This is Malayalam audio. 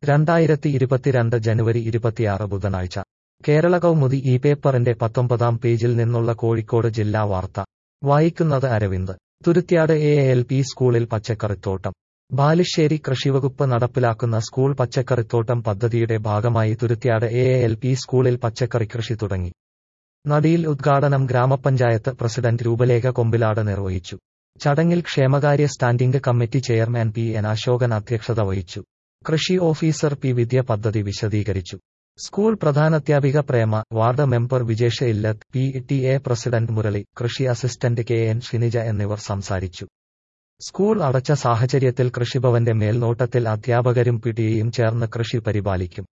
രണ്ടായിരത്തി ഇരുപത്തിരണ്ട് ജനുവരി ഇരുപത്തിയാറ് ബുധനാഴ്ച കേരള കൗമുദി ഈ പേപ്പറിന്റെ പത്തൊമ്പതാം പേജിൽ നിന്നുള്ള കോഴിക്കോട് ജില്ലാ വാർത്ത വായിക്കുന്നത് Aravind Thuruthiyad A L P സ്കൂളിൽ പച്ചക്കറിത്തോട്ടം ബാലുശ്ശേരി കൃഷിവകുപ്പ് നടപ്പിലാക്കുന്ന സ്കൂൾ പച്ചക്കറിത്തോട്ടം പദ്ധതിയുടെ ഭാഗമായി തുരുത്യാട് എ എൽ പി സ്കൂളിൽ പച്ചക്കറി കൃഷി തുടങ്ങി നടിയിൽ ഉദ്ഘാടനം ഗ്രാമപഞ്ചായത്ത് പ്രസിഡന്റ് രൂപലേഖ കൊമ്പിലാട് നിർവഹിച്ചു ചടങ്ങിൽ ക്ഷേമകാര്യ standing committee chairman P N Ashokan അധ്യക്ഷത വഹിച്ചു കൃഷി ഓഫീസർ പി വിദ്യ പദ്ധതി വിശദീകരിച്ചു സ്കൂൾ പ്രധാനാധ്യാപിക Prema ward member Vijesh Illath P T A president Murali കൃഷി അസിസ്റ്റന്റ് കെ എൻ ഷിനിജ എന്നിവർ സംസാരിച്ചു സ്കൂൾ അടച്ച സാഹചര്യത്തിൽ കൃഷിഭവന്റെ മേൽനോട്ടത്തിൽ അധ്യാപകരും പിടിയും ചേർന്ന് കൃഷി പരിപാലിക്കും